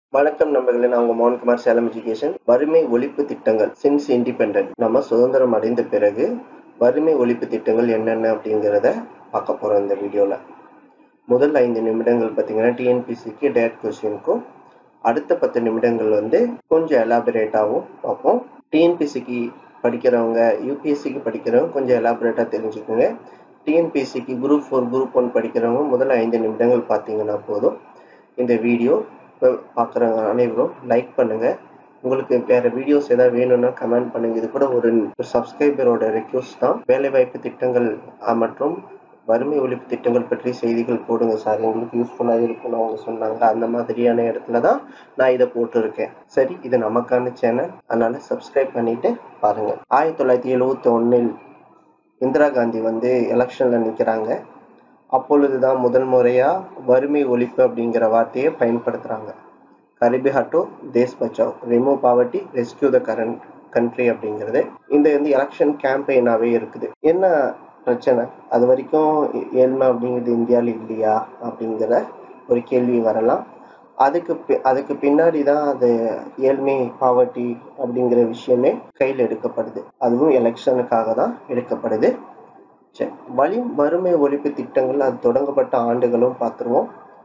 வணக்கம் நண்பர்களே நான் உங்க மோகன்குமார் சேலம் எஜுகேஷன் வறுமை ஒழிப்பு திட்டங்கள் சின்ஸ் இண்டிபெண்டன்ட் நம்ம சுதந்திரம் அடைந்த பிறகு வறுமை ஒழிப்பு திட்டங்கள் என்னென்ன அப்படிங்கிறத பார்க்க போறோம் இந்த வீடியோல முதல் ஐந்து நிமிடங்கள் பார்த்தீங்கன்னா டிஎன்பிசிக்கு டேட் கொஸ்டினுக்கும் அடுத்த பத்து நிமிடங்கள் வந்து கொஞ்சம் எலாபரேட்டாகவும் பார்ப்போம் டிஎன்பிசிக்கு படிக்கிறவங்க யூபிஎஸ்சிக்கு படிக்கிறவங்க கொஞ்சம் எலாபரேட்டாக தெரிஞ்சுக்கோங்க டிஎன்பிசிக்கு குரூப் ஃபோர் குரூப் ஒன் படிக்கிறவங்க முதல் ஐந்து நிமிடங்கள் பார்த்தீங்கன்னா போதும் இந்த வீடியோ பார்க்குறவங்க அனைவரும் லைக் பண்ணுங்க உங்களுக்கு வேற வீடியோஸ் ஏதாவது வேணும்னா கமெண்ட் பண்ணுங்க இது கூட ஒரு சப்ஸ்கிரைபரோட ரெக்வஸ்ட் தான் வேலைவாய்ப்பு திட்டங்கள் அஹ், மற்றும் வறுமை ஒழிப்பு திட்டங்கள் பற்றி செய்திகள் போடுங்க சார் எங்களுக்கு யூஸ்ஃபுல்லாக இருக்கும்னு அவங்க சொன்னாங்க அந்த மாதிரியான இடத்துல தான் நான் இதை போட்டிருக்கேன் சரி இது நமக்கான சேனல் அதனால சப்ஸ்கிரைப் பண்ணிட்டு பாருங்க ஆயிரத்தி தொள்ளாயிரத்தி எழுவத்தி ஒன்னில் இந்திரா காந்தி வந்து எலெக்ஷன்ல நிற்கிறாங்க அப்பொழுதுதான் முதல் முறையா வறுமை ஒழிப்பு அப்படிங்கிற வார்த்தையை பயன்படுத்துறாங்க கரிபி ஹட்டோ தேஸ் பச்சாவ் remove poverty rescue the current country அப்படிங்கிறது இந்த வந்து எலெக்ஷன் கேம்பெயினாவே இருக்குது என்ன பிரச்சனை அது வரைக்கும் ஏழ்மை அப்படிங்கிறது இந்தியாவில் இல்லையா அப்படிங்கிற ஒரு கேள்வி வரலாம் அதுக்கு பி- அதுக்கு பின்னாடி தான் அது ஏழ்மை பாவர்ட்டி அப்படிங்கிற விஷயமே கையில் எடுக்கப்படுது அதுவும் எலெக்ஷனுக்காக தான் எடுக்கப்படுது சரி வழி வறுமை ஒழிப்பு திட்டங்கள் அது தொடங்கப்பட்ட ஆண்டுகளும் பார்த்துருவோம்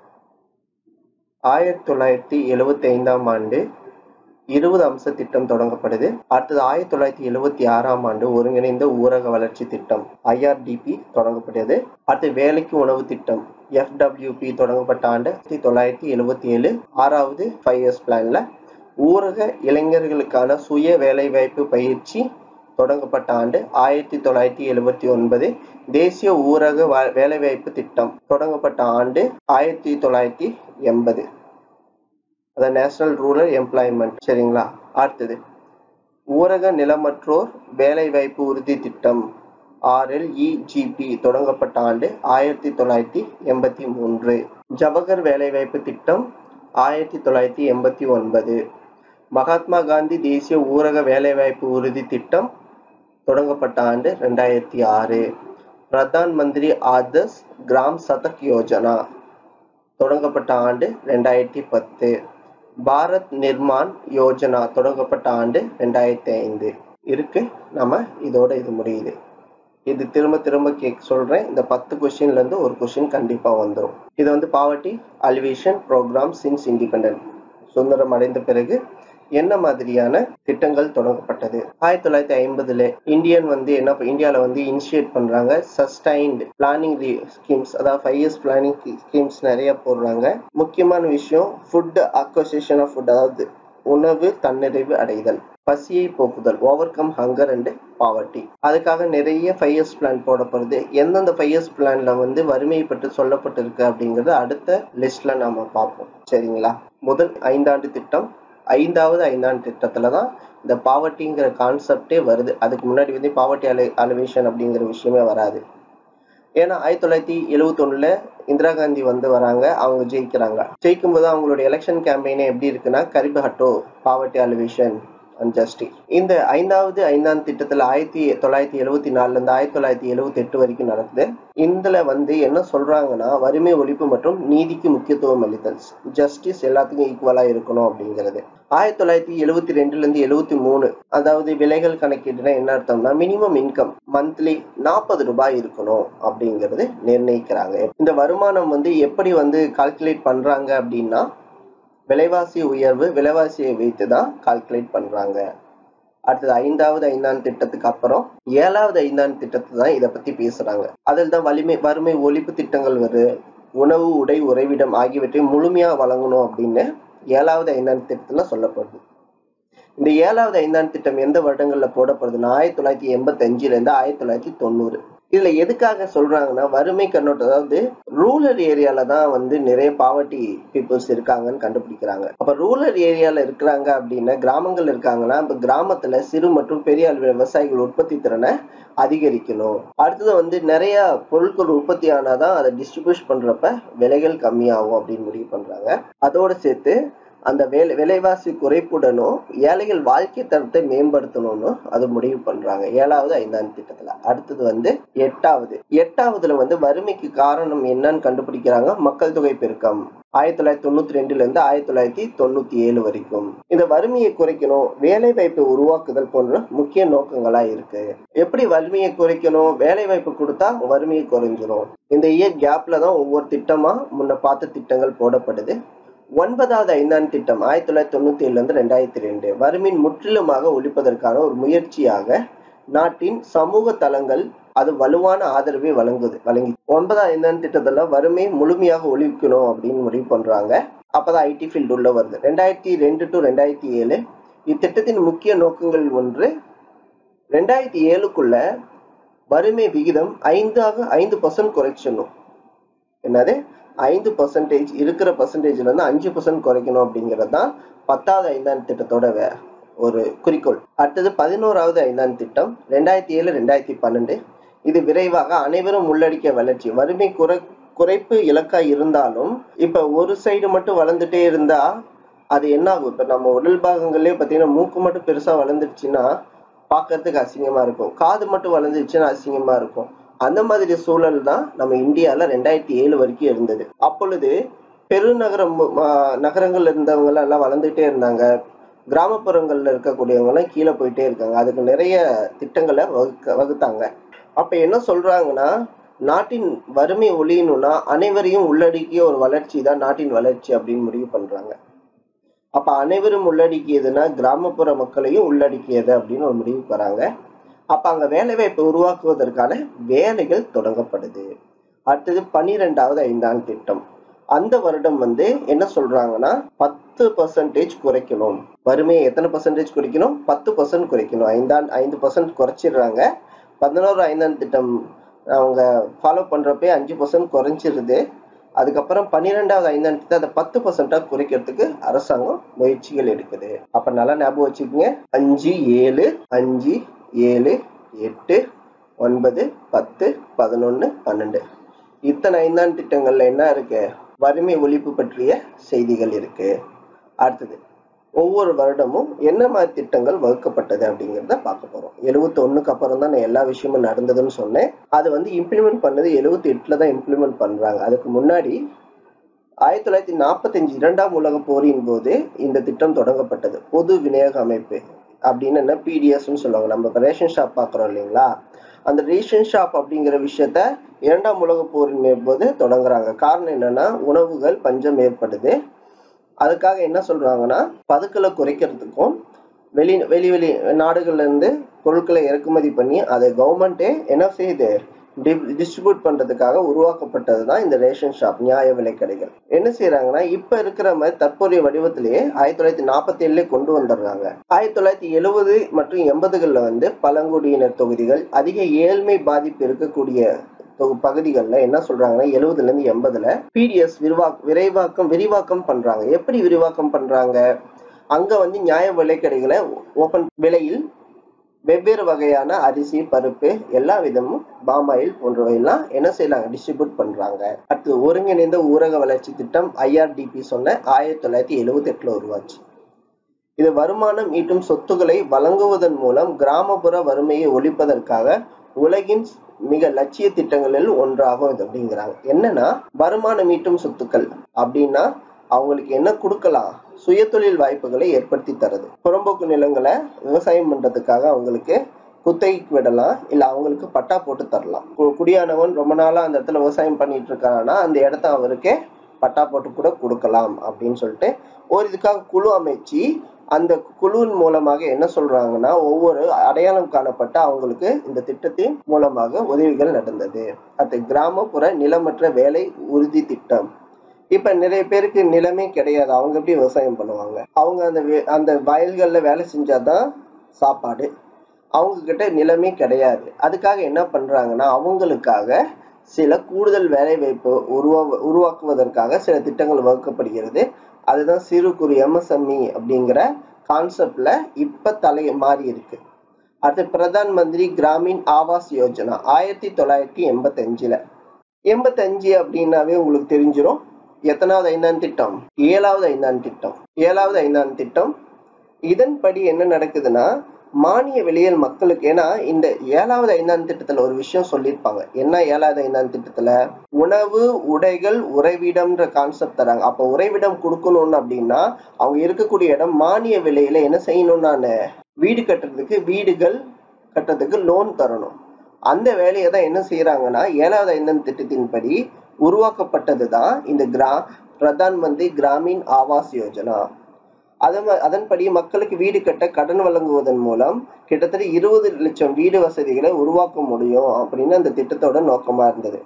ஆயிரத்தி தொள்ளாயிரத்தி எழுவத்தி ஐந்தாம் ஆண்டு இருபது அம்ச திட்டம் தொடங்கப்படுது அடுத்தது ஆயிரத்தி தொள்ளாயிரத்தி எழுவத்தி ஆறாம் ஆண்டு ஒருங்கிணைந்த ஊரக வளர்ச்சி திட்டம் ஐஆர்டிபி தொடங்கப்பட்டது அடுத்து வேலைக்கு உணவு திட்டம் எஃப்டபிள்யூபி தொடங்கப்பட்ட ஆண்டு ஆயிரத்தி தொள்ளாயிரத்தி எழுவத்தி ஏழு ஆறாவது ஃபைவ் இயர்ஸ் பிளான்ல ஊரக இளைஞர்களுக்கான சுய வேலைவாய்ப்பு பயிற்சி தொடங்கப்பட்ட ஆண்டு ஆயிரத்தி தொள்ளாயிரத்தி எழுவத்தி ஒன்பது தேசிய ஊரக வ- வேலைவாய்ப்பு திட்டம் தொடங்கப்பட்ட ஆண்டு ஆயிரத்தி தொள்ளாயிரத்தி எண்பது அதான் நேஷனல் ரூரல் எம்ப்ளாய்மெண்ட் சரிங்களா அடுத்தது ஊரக நிலமற்றோர் வேலைவாய்ப்பு உறுதி திட்டம் ஆர்எல்இஜிபி தொடங்கப்பட்ட ஆண்டு ஆயிரத்தி தொள்ளாயிரத்தி எண்பத்தி மூன்று ஜவஹர் வேலைவாய்ப்பு திட்டம் ஆயிரத்தி தொள்ளாயிரத்தி எண்பத்தி ஒன்பது மகாத்மா காந்தி தேசிய ஊரக வேலைவாய்ப்பு உறுதி திட்டம் தொடங்கப்பட்ட ஆண்டு ரெண்டாயிரத்தி ஆறு பிரதான் மந்திரி ஆதர்ஸ் கிராம் சதக் யோஜனா தொடங்கப்பட்ட ஆண்டு ரெண்டாயிரத்தி பத்து பாரத் நிர்மான் யோஜனா தொடங்கப்பட்ட ஆண்டு ரெண்டாயிரத்தி ஐந்து இருக்கு நம்ம இதோட இது முடியுது இது திரும்ப திரும்ப கேக் சொல்றேன் இந்த பத்து கொஸ்டின்ல இருந்து ஒரு கொஸ்டின் கண்டிப்பா வந்துடும் இது வந்து poverty alleviation programme since independent சுதந்திரம் அடைந்த பிறகு என்ன மாதிரியான திட்டங்கள் தொடங்கப்பட்டது ஆயிரத்தி தொள்ளாயிரத்தி ஐம்பதுல இந்தியன் வந்து என்ன ப- இந்தியால வந்து இனிஷியேட் பண்றாங்க சஸ்டைன்டு பிளானிங் ஸ்கீம்ஸ் அதாவது ஃபைவ் இயர்ஸ் பிளானிங் ஸ்கீம்ஸ் நிறைய போடுறாங்க முக்கியமான விஷயம் ஃபுட் அக்வசிஷன் ஆஃப் ஃபுட் அதாவது உணவு தன்னிறைவு அடைதல் பசியை போக்குதல் overcome hunger and poverty அதுக்காக நிறைய ஃபைவ் இயர்ஸ் பிளான் போடப்படுது எந்தெந்த ஃபைவ் இயர்ஸ் பிளான்ல வந்து வறுமையை பற்றி சொல்லப்பட்டிருக்கு அப்படிங்கறது அடுத்த லிஸ்ட்ல நாம பார்ப்போம் சரிங்களா முதல் ஐந்தாண்டு திட்டம் ஐந்தாவது ஐந்தாண்டு திட்டத்துல தான் இந்த பாவர்ட்டிங்கிற கான்செப்டே வருது அதுக்கு முன்னாடி வந்து பாவர்ட்டி அலை அலிவேஷன் அப்படிங்கிற விஷயமே வராது ஏன்னா ஆயிரத்தி தொள்ளாயிரத்தி எழுவத்தொன்னுல இந்திரா காந்தி வந்து வராங்க அவங்க ஜெயிக்கிறாங்க ஜெயிக்கும் போது அவங்களோட எலெக்ஷன் கேம்பெயினே எப்படி இருக்குன்னா கரிபு ஹட்டோ பாவர்ட்டி அலிவேஷன் அண்ட் ஜஸ்டிஸ் இந்த ஐந்தாவது ஐந்தாம் திட்டத்துல ஆயிரத்தி தொள்ளாயிரத்தி எழுவத்தி நாலுல இருந்து ஆயிரத்தி தொள்ளாயிரத்தி எழுவத்தி எட்டு வரைக்கும் நடக்குது இதுல வந்து என்ன சொல்றாங்கன்னா வறுமை ஒழிப்பு மற்றும் நீதிக்கு முக்கியத்துவம் அளித்தல் ஜஸ்டிஸ் எல்லாத்துக்கும் ஈக்குவலா இருக்கணும் அப்படிங்கிறது ஆயிரத்தி தொள்ளாயிரத்தி எழுவத்தி ரெண்டுல இருந்து எழுவத்தி மூணு அதாவது விலைகள் கணக்கீடுனா என்ன அர்த்தம்னா மினிமம் இன்கம் மந்த்லி நாற்பது ரூபாய் இருக்கணும் அப்படிங்கிறது நிர்ணயிக்கிறாங்க இந்த வருமானம் வந்து எப்படி வந்து கால்குலேட் பண்றாங்க அப்படின்னா விலைவாசி உயர்வு விலைவாசியை வைத்து தான் கால்குலேட் பண்றாங்க அடுத்தது ஐந்தாவது ஐந்தாம் திட்டத்துக்கு அப்புறம் ஏழாவது ஐந்தாம் திட்டத்தை தான் இதை பத்தி பேசுறாங்க அதில் தான் வலிமை வறுமை ஒழிப்பு திட்டங்கள் வருது உணவு உடை உறைவிடம் ஆகியவற்றை முழுமையா வழங்கணும் அப்படின்னு ஏழாவது ஐந்தாம் திட்டத்துல சொல்லப்படுது இந்த ஏழாவது ஐந்தாம் திட்டம் எந்த வருடங்கள்ல போடப்படுதுன்னா ஆயிரத்தி தொள்ளாயிரத்தி எண்பத்தி அஞ்சுல இருந்து ஆயிரத்தி தொள்ளாயிரத்தி தொண்ணூறு இதுல எதுக்காக சொல்றாங்கன்னா வறுமை கண்ணோட்டம் அதாவது ரூரல் ஏரியால தான் வந்து நிறைய பாவர்ட்டி பீப்புள்ஸ் இருக்காங்கன்னு கண்டுபிடிக்கிறாங்க அப்ப ரூரல் ஏரியால இருக்கிறாங்க அப்படின்னா கிராமங்கள் இருக்காங்கன்னா இப்ப கிராமத்துல சிறு மற்றும் பெரிய அளவில் விவசாயிகள் உற்பத்தி திறனை அதிகரிக்கணும் அடுத்தது வந்து நிறைய பொருட்கள் உற்பத்தி ஆனாதான் அதை டிஸ்ட்ரிபியூட் பண்றப்ப விலைகள் கம்மியாகும் அப்படின்னு முடிவு பண்றாங்க அதோட சேர்த்து அந்த வேலை விலைவாசி குறைப்புடனும் ஏழைகள் வாழ்க்கை தரத்தை மேம்படுத்தணும்னு அது முடிவு பண்றாங்க ஏழாவது ஐந்தாம் திட்டத்துல அடுத்தது வந்து எட்டாவது எட்டாவதுல வந்து வறுமைக்கு காரணம் என்னன்னு கண்டுபிடிக்கிறாங்க மக்கள் தொகை பெருக்கம் ஆயிரத்தி தொள்ளாயிரத்தி தொண்ணூத்தி ரெண்டுல இருந்து ஆயிரத்தி தொள்ளாயிரத்தி தொண்ணூத்தி ஏழு வரைக்கும் இந்த வறுமையை குறைக்கணும் வேலை வாய்ப்பை உருவாக்குதல் போன்ற முக்கிய நோக்கங்களா இருக்கு எப்படி வறுமையை குறைக்கணும் வேலை வாய்ப்பு கொடுத்தா வறுமையை குறைஞ்சிரும் இந்த இயர் கேப்ல தான் ஒவ்வொரு திட்டமா முன்ன பார்த்த திட்டங்கள் போடப்படுது ஒன்பதாவது ஐந்தாம் திட்டம் ஆயிரத்தி தொள்ளாயிரத்தி தொண்ணூத்தி ஏழுல இருந்து ரெண்டாயிரத்தி ரெண்டு வறுமையின் முற்றிலுமாக ஒழிப்பதற்கான ஒரு முயற்சியாக நாட்டின் சமூக தளங்கள் அது வலுவான ஆதரவை வழங்குது வழங்கி ஒன்பதாம் ஐந்தாம் திட்டத்துல வறுமை முழுமையாக ஒழிக்கணும் அப்படின்னு முடிவு பண்றாங்க அப்பதான் ஐடி ஃபீல்டு உள்ள வருது ரெண்டாயிரத்தி ரெண்டு டு ரெண்டாயிரத்தி ஏழு இத்திட்டத்தின் முக்கிய நோக்கங்கள் ஒன்று ரெண்டாயிரத்தி ஏழுக்குள்ள வறுமை விகிதம் ஐந்தாக ஐந்து பர்சன்ட் குறைச்சணும் என்னது ஐந்து பர்சன்டேஜ் இருக்கிற பர்சன்டேஜ்ல இருந்து அஞ்சு பர்சன்ட் குறைக்கணும் அப்படிங்கிறது தான் பத்தாவது ஐந்தாம் திட்டத்தோட வே ஒரு குறிக்கோள் அடுத்தது பதினோராவது ஐந்தாம் திட்டம் ரெண்டாயிரத்தி ஏழு ரெண்டாயிரத்தி பன்னெண்டு இது விரைவாக அனைவரும் உள்ளடக்கிய வளர்ச்சி வறுமை குறை குறைப்பு இலக்கா இருந்தாலும் இப்ப ஒரு சைடு மட்டும் வளர்ந்துட்டே இருந்தா அது என்ன ஆகும் இப்ப நம்ம உடல் பாகங்கள்லயே பாத்தீங்கன்னா மூக்கு மட்டும் பெருசா வளர்ந்துருச்சுன்னா பார்க்கறதுக்கு அசிங்கமா இருக்கும் காது மட்டும் வளர்ந்துருச்சுன்னா அசிங்கமா இருக்கும் அந்த மாதிரி சூழல் தான் நம்ம இந்தியால ரெண்டாயிரத்தி ஏழு வரைக்கும் இருந்தது அப்பொழுது பெருநகரம் ஆஹ், நகரங்கள்ல இருந்தவங்க எல்லாம் வளர்ந்துட்டே இருந்தாங்க கிராமப்புறங்கள்ல இருக்கக்கூடியவங்க எல்லாம் கீழே போயிட்டே இருக்காங்க அதுக்கு நிறைய திட்டங்களை வகுக்க வகுத்தாங்க அப்ப என்ன சொல்றாங்கன்னா நாட்டின் வறுமை ஒழியணும்னா அனைவரையும் உள்ளடக்கிய ஒரு வளர்ச்சி தான் நாட்டின் வளர்ச்சி அப்படின்னு முடிவு பண்றாங்க அப்ப அனைவரும் உள்ளடக்கியதுன்னா கிராமப்புற மக்களையும் உள்ளடக்கியது அப்படின்னு ஒரு முடிவுக்கு வராங்க அப்ப அங்க வேலை வாய்ப்பை உருவாக்குவதற்கான வேலைகள் தொடங்கப்படுது அடுத்தது பனிரெண்டாவது ஐந்தாம் திட்டம் அந்த வருடம் வந்து என்ன சொல்றாங்கன்னா பத்து பர்சன்டேஜ் குறைக்கணும் வறுமையை எத்தனை பர்சன்டேஜ் குறைக்கணும் பத்து பர்சன்ட் குறைக்கணும் ஐந்தாம் ஐந்து பர்சன்ட் குறைச்சிடுறாங்க பதினோரு ஐந்தாம் திட்டம் அவங்க ஃபாலோ பண்றப்பே அஞ்சு பர்சன்ட் குறைஞ்சிருது அதுக்கப்புறம் பன்னிரெண்டாவது ஐந்தாம் திட்டம் அதை பத்து பர்சன்டா குறைக்கிறதுக்கு அரசாங்கம் முயற்சிகள் எடுக்குது அப்ப நல்லா ஞாபகம் வச்சுக்கோங்க அஞ்சு ஏழு அஞ்சு ஏழு எட்டு ஒன்பது பத்து பதினொன்னு பன்னெண்டு இத்தனை ஐந்தாம் திட்டங்கள்ல என்ன இருக்கு வறுமை ஒழிப்பு பற்றிய செய்திகள் இருக்கு அடுத்தது ஒவ்வொரு வருடமும் என்ன மாதிரி திட்டங்கள் வகுக்கப்பட்டது அப்படிங்கிறத பார்க்க போறோம் எழுபத்தி ஒண்ணுக்கு அப்புறம் தான் நான் எல்லா விஷயமும் நடந்ததுன்னு சொன்னேன் அது வந்து இம்ப்ளிமெண்ட் பண்ணது எழுபத்தி எட்டுல தான் இம்ப்ளிமெண்ட் பண்றாங்க அதுக்கு முன்னாடி ஆயிரத்தி தொள்ளாயிரத்தி நாற்பத்தஞ்சு இரண்டாம் உலக போரின் போது இந்த திட்டம் தொடங்கப்பட்டது பொது விநியோக அமைப்பு அப்படின்னு என்ன பிடிஎஸ்ன்னு சொல்லுவாங்க நம்ம ரேஷன் ஷாப் பார்க்குறோம் இல்லைங்களா அந்த ரேஷன் ஷாப் அப்படிங்கிற விஷயத்த இரண்டாம் உலக போரின் போது தொடங்குறாங்க காரணம் என்னன்னா உணவுகள் பஞ்சம் ஏற்படுது அதுக்காக என்ன சொல்றாங்கன்னா பதுக்கலை குறைக்கிறதுக்கும் வெளி வெளி வெளி நாடுகள்ல இருந்து பொருட்களை இறக்குமதி பண்ணி அதை கவர்மெண்ட்டே என்ன செய்யுது டிஸ்ட்ரிபியூட் பண்றதுக்காக உருவாக்கப்பட்டது தான் இந்த ரேஷன் ஷாப் நியாய விலை கடைகள் என்ன செய்யறாங்கன்னா இப்ப இருக்கிற மாதிரி தற்போதைய வடிவத்திலேயே ஆயிரத்தி தொள்ளாயிரத்தி நாற்பத்தி ஏழுல கொண்டு வந்துடுறாங்க ஆயிரத்தி தொள்ளாயிரத்தி எழுபது மற்றும் எண்பதுகள்ல வந்து பழங்குடியினர் தொகுதிகள் அதிக ஏழ்மை பாதிப்பு இருக்கக்கூடிய தொகு- பகுதிகள்ல என்ன சொல்றாங்கன்னா எழுபதுல இருந்து எண்பதுல பிடிஎஸ் விரிவா விரைவாக்கம் விரிவாக்கம் பண்றாங்க எப்படி விரிவாக்கம் பண்றாங்க அங்க வந்து நியாய விலைக்கடைகளை ஓபன் விலையில் வெவ்வேறு வகையான அரிசி பருப்பு எல்லா விதமும் பாமாயில் போன்றவையெல்லாம் என்ன செய்யலாங்க டிஸ்ட்ரிபியூட் பண்றாங்க அடுத்து ஒருங்கிணைந்த ஊரக வளர்ச்சி திட்டம் ஐஆர்டிபி சொன்ன ஆயிரத்தி தொள்ளாயிரத்தி எழுவத்தி எட்டுல உருவாச்சு இது வருமானம் ஈட்டும் சொத்துக்களை வழங்குவதன் மூலம் கிராமப்புற வறுமையை ஒழிப்பதற்காக உலகின் மிக லட்சிய திட்டங்களில் ஒன்றாகும் இது அப்படிங்கிறாங்க என்னன்னா வருமானம் ஈட்டும் சொத்துக்கள் அப்படின்னா அவங்களுக்கு என்ன கொடுக்கலாம் சுயதொழில் வாய்ப்புகளை ஏற்படுத்தி தருது புறம்போக்கு நிலங்களை விவசாயம் பண்றதுக்காக அவங்களுக்கு குத்தகைக்கு விடலாம் இல்ல அவங்களுக்கு பட்டா போட்டு தரலாம் கு- குடியானவன் ரொம்ப நாளா அந்த இடத்துல விவசாயம் பண்ணிட்டு இருக்காங்கன்னா அந்த இடத்த அவருக்கே பட்டா போட்டு கூட கொடுக்கலாம் அப்படின்னு சொல்லிட்டு ஒரு இதுக்காக குழு அமைச்சு அந்த குழுவின் மூலமாக என்ன சொல்றாங்கன்னா ஒவ்வொரு அடையாளம் காணப்பட்ட அவங்களுக்கு இந்த திட்டத்தின் மூலமாக உதவிகள் நடந்தது அது கிராமப்புற நிலமற்ற வேலை உறுதி திட்டம் இப்ப நிறைய பேருக்கு நிலமே கிடையாது அவங்க எப்படி விவசாயம் பண்ணுவாங்க அவங்க அந்த வே- அந்த வயல்கள்ல வேலை செஞ்சாதான் சாப்பாடு அவங்க கிட்ட நிலமே கிடையாது அதுக்காக என்ன பண்றாங்கன்னா அவங்களுக்காக சில கூடுதல் வேலை வாய்ப்பு உருவா உருவாக்குவதற்காக சில திட்டங்கள் வகுக்கப்படுகிறது அதுதான் சிறு குறு எம்எஸ்எம்இ அப்படிங்கிற கான்செப்ட்ல இப்ப தலை மாறி இருக்கு அடுத்து பிரதான் மந்திரி கிராமின் ஆவாஸ் யோஜனா ஆயிரத்தி தொள்ளாயிரத்தி எண்பத்தஞ்சுல எண்பத்தஞ்சு அப்படின்னாவே உங்களுக்கு தெரிஞ்சிரும் எத்தனாவது ஐந்தாண்டு திட்டம் ஏழாவது ஐந்தாண்டு திட்டம் ஏழாவது ஐந்தாண்டு திட்டம் இதன்படி என்ன நடக்குதுன்னா மானிய விலையில் மக்களுக்கு ஏன்னா இந்த ஏழாவது ஐந்தாண்டு திட்டத்துல ஒரு விஷயம் சொல்லியிருப்பாங்க என்ன ஏழாவது ஐந்தாண்டு திட்டத்துல உணவு உடைகள் உறைவிடம்ன்ற கான்செப்ட் தராங்க அப்ப உறைவிடம் கொடுக்கணும்னு அப்படின்னா அவங்க இருக்கக்கூடிய இடம் மானிய விலையில என்ன செய்யணும் நான் வீடு கட்டுறதுக்கு வீடுகள் கட்டுறதுக்கு லோன் தரணும் அந்த வேலையை தான் என்ன செய்யறாங்கன்னா ஏழாவது ஐந்தாண்டு திட்டத்தின்படி உருவாக்கப்பட்டது தான் இந்த கிரா பிரதான் மந்திரி கிராமீன் ஆவாஸ் யோஜனா அதன் அதன்படி மக்களுக்கு வீடு கட்ட கடன் வழங்குவதன் மூலம் கிட்டத்தட்ட இருபது லட்சம் வீடு வசதிகளை உருவாக்க முடியும் அப்படின்னு அந்த திட்டத்தோட நோக்கமா இருந்தது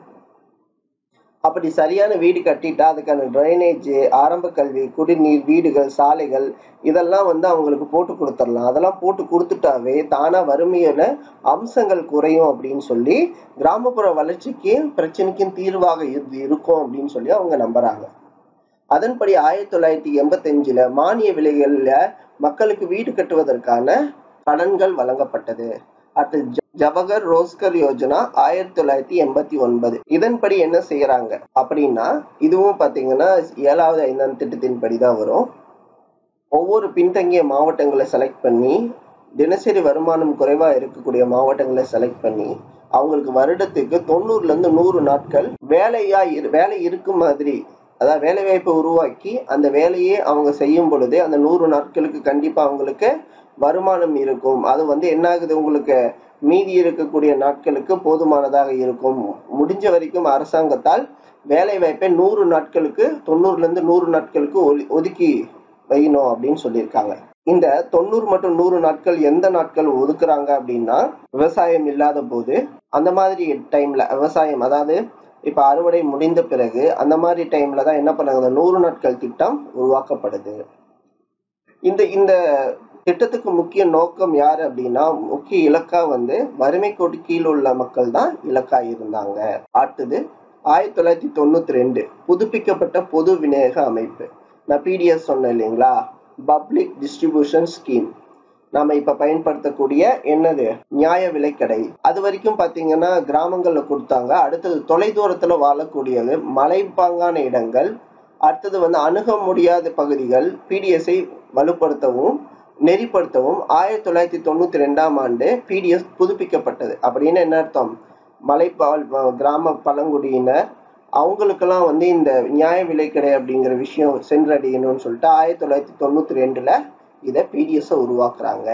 அப்படி சரியான வீடு கட்டிட்டா அதுக்கான ட்ரைனேஜ் ஆரம்ப கல்வி குடிநீர் வீடுகள் சாலைகள் இதெல்லாம் வந்து அவங்களுக்கு போட்டு கொடுத்துடலாம் அதெல்லாம் போட்டு கொடுத்துட்டாவே தானா வறுமையில அம்சங்கள் குறையும் அப்படின்னு சொல்லி கிராமப்புற வளர்ச்சிக்கு பிரச்சனைக்கும் தீர்வாக இரு- இருக்கும் அப்படின்னு சொல்லி அவங்க நம்புறாங்க அதன்படி ஆயிரத்தி தொள்ளாயிரத்தி எண்பத்தஞ்சுல மானிய விலைகள்ல மக்களுக்கு வீடு கட்டுவதற்கான கடன்கள் வழங்கப்பட்டது அடுத்து ஜ- ஜவஹர் ரோஸ்கர் யோஜனா ஆயிரத்தி தொள்ளாயிரத்தி எண்பத்தி ஒன்பது இதன்படி என்ன செய்யறாங்க அப்படின்னா இதுவும் பாத்தீங்கன்னா ஏழாவது ஐந்தாம் திட்டத்தின்படி தான் வரும் ஒவ்வொரு பின்தங்கிய மாவட்டங்களை செலக்ட் பண்ணி தினசரி வருமானம் குறைவா இருக்கக்கூடிய மாவட்டங்களை செலக்ட் பண்ணி அவங்களுக்கு வருடத்துக்கு தொண்ணூறுல இருந்து நூறு நாட்கள் வேலையா இரு- வேலை இருக்கும் மாதிரி அதாவது வேலை வாய்ப்பை உருவாக்கி அந்த வேலையை அவங்க செய்யும் பொழுது அந்த நூறு நாட்களுக்கு கண்டிப்பா அவங்களுக்கு வருமானம் இருக்கும் அது வந்து என்ன ஆகுது உங்களுக்கு மீதி இருக்கக்கூடிய நாட்களுக்கு போதுமானதாக இருக்கும் முடிஞ்ச வரைக்கும் அரசாங்கத்தால் வேலை வாய்ப்பை நூறு நாட்களுக்கு தொண்ணூறுல இருந்து நூறு நாட்களுக்கு ஒலி- ஒதுக்கி வைக்கணும் அப்படின்னு சொல்லியிருக்காங்க இந்த தொண்ணூறு மற்றும் நூறு நாட்கள் எந்த நாட்கள் ஒதுக்குறாங்க அப்படின்னா விவசாயம் இல்லாத போது அந்த மாதிரி டைம்ல விவசாயம் அதாவது இப்ப அறுவடை முடிந்த பிறகு அந்த மாதிரி டைம்ல தான் என்ன பண்ணாங்க இந்த நூறு நாட்கள் திட்டம் உருவாக்கப்படுது இந்த இந்த திட்டத்துக்கு முக்கிய நோக்கம் யாரு அப்படின்னா முக்கிய இலக்கா வந்து வறுமை கோட்டு கீழ் உள்ள மக்கள் தான் இலக்கா இருந்தாங்க அடுத்தது ஆயிரத்தி தொள்ளாயிரத்தி தொண்ணூத்தி ரெண்டு புதுப்பிக்கப்பட்ட பொது விநியோக அமைப்பு நான் பிடிஎஸ் சொன்னேன் இல்லைங்களா பப்ளிக் டிஸ்ட்ரிபியூஷன் ஸ்கீம் நாம இப்ப பயன்படுத்தக்கூடிய என்னது நியாய விலைக்கடை அது வரைக்கும் பாத்தீங்கன்னா கிராமங்கள்ல கொடுத்தாங்க அடுத்தது தொலைதூரத்துல வாழக்கூடியது மலைப்பாங்கான இடங்கள் அடுத்தது வந்து அணுக முடியாத பகுதிகள் பிடிஎஸ்ஐ வலுப்படுத்தவும் நெறிப்படுத்தவும் ஆயிரத்தி தொள்ளாயிரத்தி தொண்ணூத்தி ரெண்டாம் ஆண்டு பிடிஎஸ் புதுப்பிக்கப்பட்டது அப்படின்னு என்ன அர்த்தம் மலைப்பால் கிராம பழங்குடியினர் அவங்களுக்கெல்லாம் வந்து இந்த நியாய விலைக்கடை அப்படிங்கிற விஷயம் சென்றடையணும்னு சொல்லிட்டு ஆயிரத்தி தொள்ளாயிரத்தி தொண்ணூத்தி ரெண்டுல இதை பிடிஎஸ் உருவாக்குறாங்க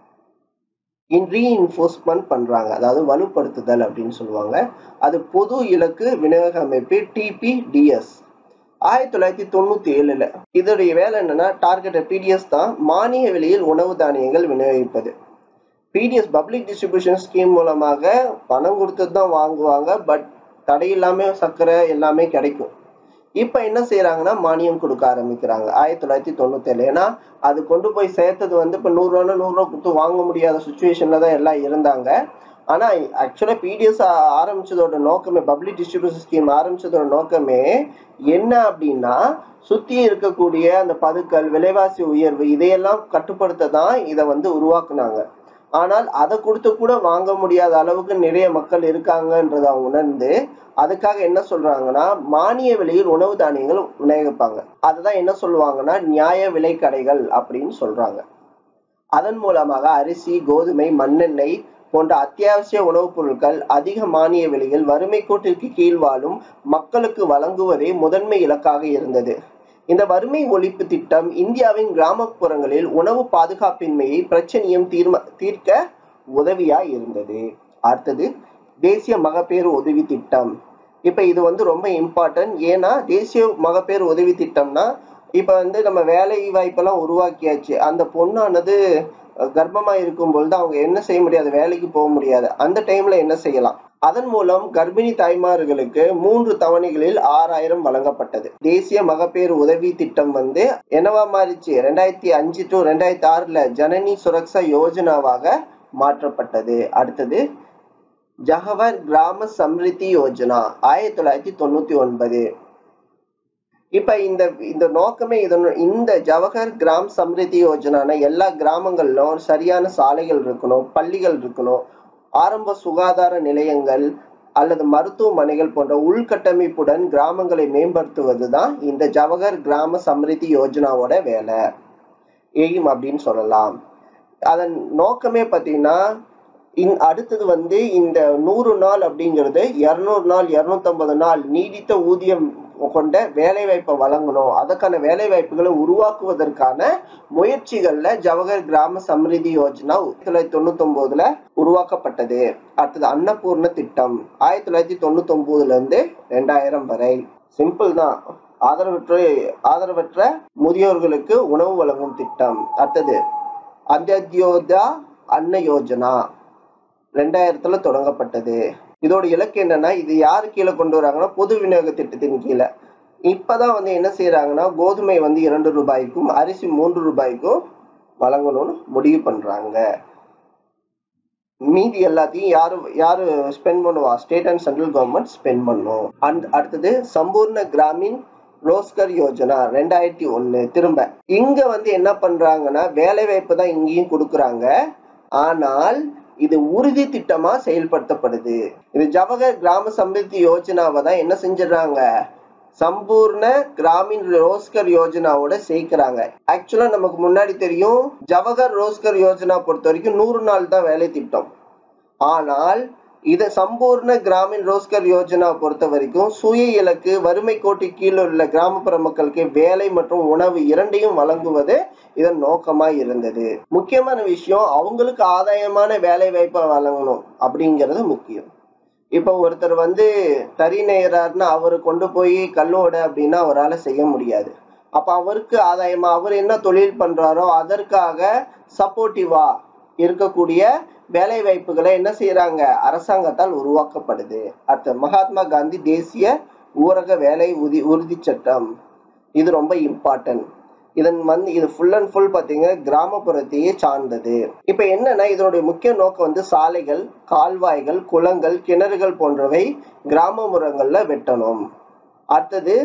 ரீஇன்ஃபோர்ஸ்மெண்ட் பண்றாங்க அதாவது வலுப்படுத்துதல் அப்படின்னு சொல்லுவாங்க அது பொது இலக்கு விநியோக அமைப்பு டிபிடிஎஸ் ஆயிரத்தி தொள்ளாயிரத்தி தொண்ணூத்தி ஏழுல இதோடைய வேலை என்னன்னா டார்கெட் பிடிஎஸ் தான் மானிய விலையில் உணவு தானியங்கள் விநியோகிப்பது பிடிஎஸ் பப்ளிக் டிஸ்ட்ரிபியூஷன் ஸ்கீம் மூலமாக பணம் கொடுத்து தான் வாங்குவாங்க பட் தடை இல்லாம சர்க்கரை எல்லாமே கிடைக்கும் இப்ப என்ன செய்யறாங்கன்னா மானியம் கொடுக்க ஆரம்பிக்கிறாங்க ஆயிரத்தி தொள்ளாயிரத்தி தொண்ணூத்தி ஏழு ஏன்னா அது கொண்டு போய் சேர்த்தது வந்து இப்ப நூறு ரூபா நூறு ரூபா கொடுத்து வாங்க முடியாத சுச்சுவேஷன்ல தான் எல்லாம் இருந்தாங்க ஆனா ஆக்சுவலா பிடிஎஸ் ஆரம்பிச்சதோட நோக்கமே பப்ளிக் டிஸ்ட்ரிபியூஷன் ஸ்கீம் ஆரம்பிச்சதோட நோக்கமே என்ன அப்படின்னா சுத்தி இருக்கக்கூடிய அந்த பதுக்கல் விலைவாசி உயர்வு இதையெல்லாம் கட்டுப்படுத்த தான் இதை வந்து உருவாக்குனாங்க ஆனால் அதை கொடுத்து கூட வாங்க முடியாத அளவுக்கு நிறைய மக்கள் இருக்காங்கன்றத அவங்க உணர்ந்து அதுக்காக என்ன சொல்றாங்கன்னா மானிய விலையில் உணவு தானியங்கள் விநியோகிப்பாங்க அதுதான் என்ன சொல்லுவாங்கன்னா நியாய விலை கடைகள் அப்படின்னு சொல்றாங்க அதன் மூலமாக அரிசி கோதுமை மண்ணெண்ணெய் போன்ற அத்தியாவசிய உணவுப் பொருட்கள் அதிக மானிய விலையில் வறுமை கோட்டிற்கு கீழ் வாழும் மக்களுக்கு வழங்குவதே முதன்மை இலக்காக இருந்தது இந்த வறுமை ஒழிப்பு திட்டம் இந்தியாவின் கிராமப்புறங்களில் உணவு பாதுகாப்பின்மையை பிரச்சனையும் தீர்ம தீர்க்க உதவியா இருந்தது அடுத்தது தேசிய மகப்பேறு உதவி திட்டம் இப்ப இது வந்து ரொம்ப இம்பார்ட்டன்ட் ஏன்னா தேசிய மகப்பேறு உதவி திட்டம்னா இப்ப வந்து நம்ம வேலை வாய்ப்பெல்லாம் உருவாக்கியாச்சு அந்த பொண்ணானது கர்ப்பமா இருக்கும் பொழுது அவங்க என்ன செய்ய முடியாது வேலைக்கு போக முடியாது அந்த டைம்ல என்ன செய்யலாம் அதன் மூலம் கர்ப்பிணி தாய்மார்களுக்கு மூன்று தவணைகளில் ஆறாயிரம் வழங்கப்பட்டது தேசிய மகப்பேறு உதவி திட்டம் வந்து என்னவா மாறிச்சு ரெண்டாயிரத்தி அஞ்சு டு ரெண்டாயிரத்தி ஆறுல ஜனனி சுரக்ஷா யோஜனாவாக மாற்றப்பட்டது அடுத்தது ஜஹவர் கிராம சம்ரித்தி யோஜனா ஆயிரத்தி தொள்ளாயிரத்தி தொண்ணூத்தி ஒன்பது இப்ப இந்த இந்த நோக்கமே இதனு இந்த ஜவஹர் கிராம் சம்ரித்தி யோஜனான எல்லா கிராமங்களிலும் சரியான சாலைகள் இருக்கணும் பள்ளிகள் இருக்கணும் ஆரம்ப சுகாதார நிலையங்கள் அல்லது மருத்துவமனைகள் போன்ற உள்கட்டமைப்புடன் கிராமங்களை மேம்படுத்துவது தான் இந்த ஜவஹர் கிராம சம்ரிதி யோஜனாவோட வேலை எய்ம் அப்படின்னு சொல்லலாம் அதன் நோக்கமே பார்த்தீங்கன்னா இன் அடுத்தது வந்து இந்த நூறு நாள் அப்படிங்கிறது இரநூறு நாள் இரநூத்தம்பது நாள் நீடித்த ஊதியம் கொண்ட வேலை வாய்ப்பை வழங்கணும் அதற்கான வேலை வாய்ப்புகளை உருவாக்குவதற்கான முயற்சிகள்ல ஜவஹர் கிராம சம்ரிதி யோஜனா ஆயிரத்தி தொள்ளாயிரத்தி தொண்ணூத்தி ஒன்பதுல உருவாக்கப்பட்டது அடுத்தது அன்னபூர்ண திட்டம் ஆயிரத்தி தொள்ளாயிரத்தி தொண்ணூத்தி ஒன்பதுல இருந்து ரெண்டாயிரம் வரை சிம்பிள் தான் ஆதரவற்ற ஆதரவற்ற முதியோர்களுக்கு உணவு வழங்கும் திட்டம் அடுத்தது அந்தியோதா அன்ன யோஜனா ரெண்டாயிரத்துல தொடங்கப்பட்டது இதோட இலக்கு என்னன்னா இது யாரு கீழே கொண்டு வராங்கன்னா பொது விநியோக திட்டத்தின் கீழே இப்பதான் வந்து என்ன செய்யறாங்கன்னா கோதுமை வந்து இரண்டு ரூபாய்க்கும் அரிசி மூன்று ரூபாய்க்கும் வழங்கணும்னு முடிவு பண்றாங்க மீதி எல்லாத்தையும் யாரு யாரு ஸ்பெண்ட் பண்ணுவா state and central government spend பண்ணும் அண்ட் அடுத்தது சம்பூர்ண கிராமின் ரோஸ்கர் யோஜனா ரெண்டாயிரத்தி ஒண்ணு திரும்ப இங்க வந்து என்ன பண்றாங்கன்னா வேலை வாய்ப்பு தான் இங்கேயும் கொடுக்குறாங்க ஆனால் இது உறுதி திட்டமா செயல்படுத்தப்படுது இது ஜவஹர் கிராம சம்ரித்தி யோஜனாவை தான் என்ன செஞ்சிடறாங்க சம்பூர்ண கிராமின் ரோஸ்கர் யோஜனாவோட சேர்க்கிறாங்க ஆக்சுவலா நமக்கு முன்னாடி தெரியும் ஜவஹர் ரோஸ்கர் யோஜனா பொறுத்த வரைக்கும் நூறு நாள் தான் வேலை திட்டம் ஆனால் இது சம்பூர்ண கிராமின் ரோஸ்கர் யோஜனா பொறுத்த வரைக்கும் சுய இலக்கு வறுமை கோட்டு கீழே உள்ள கிராமப்புற மக்களுக்கு வேலை மற்றும் உணவு இரண்டையும் வழங்குவது இதன் நோக்கமா இருந்தது முக்கியமான விஷயம் அவங்களுக்கு ஆதாயமான வேலை வாய்ப்பை வழங்கணும் அப்படிங்கிறது முக்கியம் இப்போ ஒருத்தர் வந்து தறி நெய்யறாருன்னா அவரு கொண்டு போய் கல்லோட அப்படின்னா அவரால் செய்ய முடியாது அப்ப அவருக்கு ஆதாயமா அவர் என்ன தொழில் பண்றாரோ அதற்காக சப்போர்ட்டிவா இருக்கக்கூடிய வேலை வாய்ப்புகளை என்ன செய்யறாங்க அரசாங்கத்தால் உருவாக்கப்படுது அடுத்து மகாத்மா காந்தி தேசிய ஊரக வேலை உதி உறுதி சட்டம் இது ரொம்ப இம்பார்ட்டன்ட் இதன் வந்து இது ஃபுல் அண்ட் ஃபுல் பார்த்தீங்க கிராமப்புறத்தையே சார்ந்தது இப்போ என்னன்னா இதனுடைய முக்கிய நோக்கம் வந்து சாலைகள் கால்வாய்கள் குளங்கள் கிணறுகள் போன்றவை கிராமப்புறங்கள்ல வெட்டணும் அடுத்தது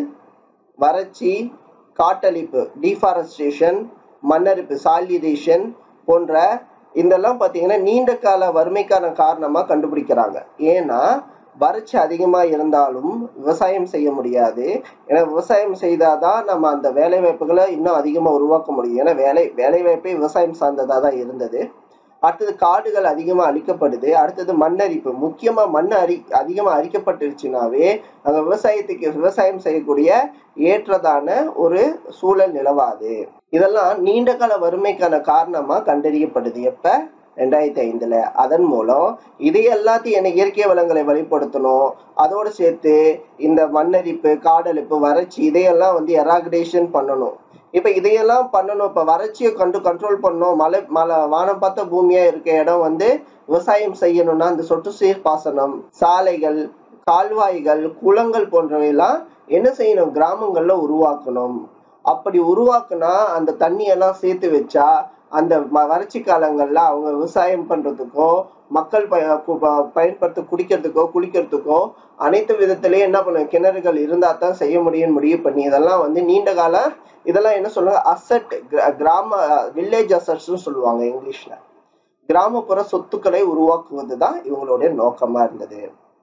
வறட்சி காட்டழிப்பு டிஃபாரஸ்டேஷன் மண்ணரிப்பு சாலிடேஷன் போன்ற இதெல்லாம் பார்த்தீங்கன்னா நீண்ட கால வறுமைக்கான காரணமா கண்டுபிடிக்கிறாங்க ஏன்னா வறட்சி அதிகமா இருந்தாலும் விவசாயம் செய்ய முடியாது ஏன்னா விவசாயம் செய்தாதான் நம்ம அந்த வேலை வாய்ப்புகளை இன்னும் அதிகமா உருவாக்க முடியும் ஏன்னா வேலை வேலை வாய்ப்பே விவசாயம் சார்ந்ததா தான் இருந்தது அடுத்தது காடுகள் அதிகமா அழிக்கப்படுது அடுத்தது மண்ணரிப்பு முக்கியமா மண் அரி அதிகமா அரிக்கப்பட்டுருச்சுனாவே அங்க விவசாயத்துக்கு விவசாயம் செய்யக்கூடிய ஏற்றதான ஒரு சூழல் நிலவாது இதெல்லாம் நீண்ட கால வறுமைக்கான காரணமா கண்டறியப்படுது எப்ப ரெண்டாயிரத்தி ஐந்துல அதன் மூலம் இது எல்லாத்தையும் என்ன இயற்கை வளங்களை வழிபடுத்தணும் அதோடு சேர்த்து இந்த மண்ணரிப்பு காடழிப்பு வறட்சி இதையெல்லாம் வந்து எராகடேஷன் பண்ணணும் இப்ப இதையெல்லாம் பண்ணணும் இப்ப வறட்சியை கண்டு கண்ட்ரோல் பண்ணணும் மழை மழை வானம் பார்த்த பூமியா இருக்க இடம் வந்து விவசாயம் செய்யணும்னா இந்த சொட்டு சீர் பாசனம் சாலைகள் கால்வாய்கள் குளங்கள் போன்றவையெல்லாம் என்ன செய்யணும் கிராமங்கள்ல உருவாக்கணும் அப்படி உருவாக்குனா அந்த தண்ணியெல்லாம் சேர்த்து வச்சா அந்த வறட்சி காலங்கள்ல அவங்க விவசாயம் பண்றதுக்கோ மக்கள் ப பயன்படுத்த குடிக்கிறதுக்கோ குளிக்கிறதுக்கோ அனைத்து விதத்திலயும் என்ன பண்ணும் கிணறுகள் இருந்தா தான் செய்ய முடியும் முடிவு பண்ணி இதெல்லாம் வந்து நீண்ட கால இதெல்லாம் என்ன சொல்லுவாங்க அசட் கிராம வில்லேஜ் அசட்ஸ்னு சொல்லுவாங்க இங்கிலீஷ்ல கிராமப்புற சொத்துக்களை உருவாக்குவது தான் இவங்களுடைய நோக்கமா இருந்தது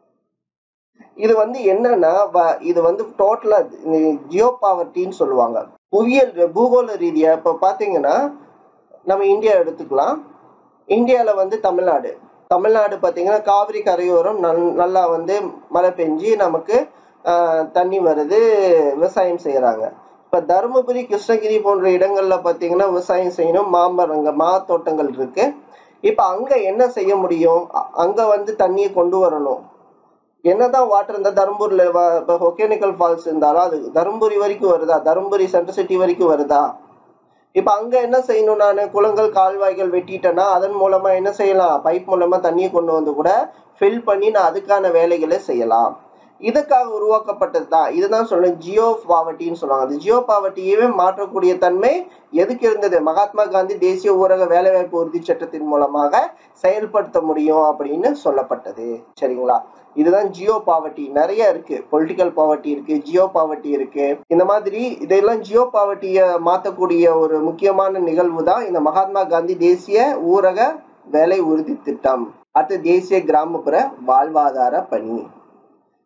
இது வந்து என்னன்னா இது வந்து டோட்டலா ஜியோ பாவர்ட்டின்னு சொல்லுவாங்க புவியியல் பூகோள ரீதியா இப்ப பாத்தீங்கன்னா நம்ம இந்தியா எடுத்துக்கலாம் இந்தியாவில் வந்து தமிழ்நாடு தமிழ்நாடு பார்த்தீங்கன்னா காவிரி கரையோரம் நல் நல்லா வந்து மழை பெஞ்சு நமக்கு தண்ணி வருது விவசாயம் செய்கிறாங்க இப்போ தருமபுரி கிருஷ்ணகிரி போன்ற இடங்கள்ல பார்த்தீங்கன்னா விவசாயம் செய்யணும் மாமரங்க மா தோட்டங்கள் இருக்கு இப்போ அங்கே என்ன செய்ய முடியும் அங்கே வந்து தண்ணியை கொண்டு வரணும் என்னதான் வாட்டர் இருந்தால் தருமபுரியில் இப்போ ஒகேனிக்கல் ஃபால்ஸ் இருந்தாலும் அது தருமபுரி வரைக்கும் வருதா தருமபுரி சென்ட்ரல் சிட்டி வரைக்கும் வருதா இப்ப அங்க என்ன செய்யணும் நான் குளங்கள் கால்வாய்கள் வெட்டிட்டேன்னா அதன் மூலமா என்ன செய்யலாம் பைப் மூலமா தண்ணியை கொண்டு வந்து கூட ஃபில் பண்ணி நான் அதுக்கான வேலைகளை செய்யலாம் இதுக்காக உருவாக்கப்பட்டது தான் இதுதான் சொல்றேன் ஜியோ பாவர்ட்டின்னு சொல்லுவாங்க அந்த ஜியோ பாவர்ட்டியவே மாற்றக்கூடிய தன்மை எதுக்கு இருந்தது மகாத்மா காந்தி தேசிய ஊரக வேலைவாய்ப்பு உறுதி சட்டத்தின் மூலமாக செயல்படுத்த முடியும் அப்படின்னு சொல்லப்பட்டது சரிங்களா இதுதான் ஜியோ பாவர்ட்டி நிறைய இருக்கு பொலிட்டிக்கல் பாவர்ட்டி இருக்கு ஜியோ பாவர்ட்டி இருக்கு இந்த மாதிரி இதெல்லாம் ஜியோ பாவர்ட்டிய மாத்தக்கூடிய ஒரு முக்கியமான நிகழ்வு தான் இந்த மகாத்மா காந்தி தேசிய ஊரக வேலை உறுதி திட்டம் அடுத்து தேசிய கிராமப்புற வாழ்வாதார பணி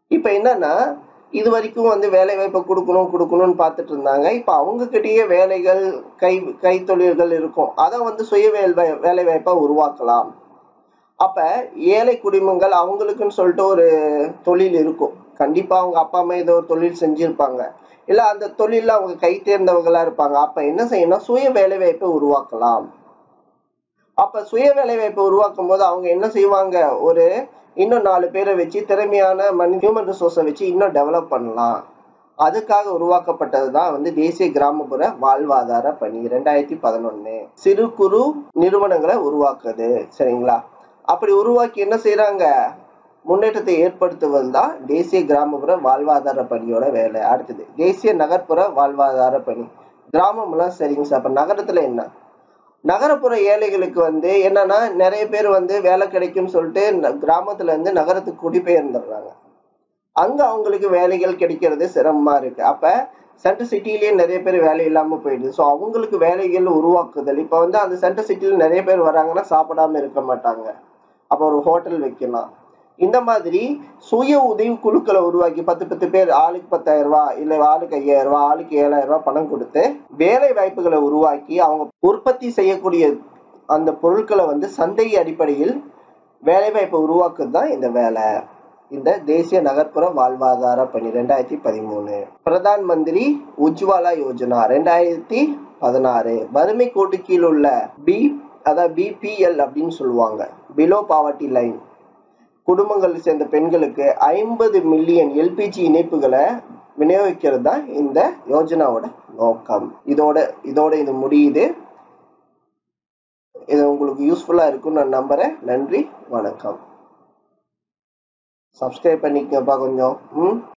இப்ப என்னன்னா இது வரைக்கும் வந்து வேலை வாய்ப்பை கொடுக்கணும் கொடுக்கணும்னு பார்த்துட்டு இருந்தாங்க இப்ப அவங்க கிட்டயே வேலைகள் கை கைத்தொழில்கள் இருக்கும் அதை வந்து சுய வேலை வேலை வாய்ப்பா உருவாக்கலாம் அப்ப ஏழை குடிமங்கள் அவங்களுக்குன்னு சொல்லிட்டு ஒரு தொழில் இருக்கும் கண்டிப்பா அவங்க அப்பா அம்மா ஏதோ ஒரு தொழில் செஞ்சிருப்பாங்க இல்ல அந்த தொழில்ல அவங்க கை தேர்ந்தவங்களா இருப்பாங்க அப்ப என்ன செய்யணும் சுய வேலை வாய்ப்பை உருவாக்கலாம் அப்ப சுய வேலை வாய்ப்பை உருவாக்கும் போது அவங்க என்ன செய்வாங்க ஒரு இன்னும் நாலு பேரை வச்சு திறமையான மனி ஹியூமன் ரிசோர்ஸை வச்சு இன்னும் டெவலப் பண்ணலாம் அதுக்காக உருவாக்கப்பட்டது தான் வந்து தேசிய கிராமப்புற வாழ்வாதார பணி ரெண்டாயிரத்தி பதினொன்னு சிறு குறு நிறுவனங்களை உருவாக்குது சரிங்களா அப்படி உருவாக்கி என்ன செய்யறாங்க முன்னேற்றத்தை ஏற்படுத்துவது தான் தேசிய கிராமப்புற வாழ்வாதார பணியோட வேலை அடுத்தது தேசிய நகர்ப்புற வாழ்வாதார பணி கிராமம்லாம் சரிங்க சார் அப்ப நகரத்துல என்ன நகரப்புற ஏழைகளுக்கு வந்து என்னன்னா நிறைய பேர் வந்து வேலை கிடைக்கும்னு சொல்லிட்டு ந- கிராமத்துல இருந்து நகரத்துக்கு குடிபெயர்ந்துடுறாங்க அங்க அவங்களுக்கு வேலைகள் கிடைக்கிறது சிரமமா இருக்கு அப்ப சென்ட்ரல் சிட்டிலேயே நிறைய பேர் வேலை இல்லாம போயிடுது ஸோ அவங்களுக்கு வேலைகள் உருவாக்குதல் இப்ப வந்து அந்த சென்ட்ரல் சிட்டில நிறைய பேர் வராங்கன்னா சாப்பிடாம இருக்க மாட்டாங்க அப்ப ஒரு ஹோட்டல் வைக்கலாம் இந்த மாதிரி சுய உதவி குழுக்களை உருவாக்கி பத்து பத்து பேர் ஆளுக்கு பத்தாயிரம் ரூபாய் இல்ல ஆளுக்கு ஐயாயிரம் ரூபாய் ஆளுக்கு ஏழாயிரம் ரூபாய் பணம் கொடுத்து வேலை வாய்ப்புகளை உருவாக்கி அவங்க உற்பத்தி செய்யக்கூடிய அந்த பொருட்களை வந்து சந்தை அடிப்படையில் வேலை வாய்ப்பை உருவாக்குறது தான் இந்த வேலை இந்த தேசிய நகர்ப்புற வாழ்வாதார பணி ரெண்டாயிரத்தி பதிமூணு பிரதான் மந்திரி உஜ்வாலா யோஜனா ரெண்டாயிரத்தி பதினாறு வறுமை கோட்டு கீழ் உள்ள பி அதாவது பிபிஎல் அப்படின்னு சொல்லுவாங்க பிலோ பாவர்ட்டி லைன் குடும்பங்கள் சேர்ந்த பெண்களுக்கு ஐம்பது மில்லியன் எல்பிஜி இணைப்புகளை விநியோகிக்கிறது தான் இந்த யோஜனாவோட நோக்கம் இதோட இதோட இது முடியுது இது உங்களுக்கு யூஸ்ஃபுல்லா இருக்கும்னு நான் நம்புறேன் நன்றி வணக்கம் சப்ஸ்கிரைப் பண்ணிக்கங்கப்பா கொஞ்சம் ம்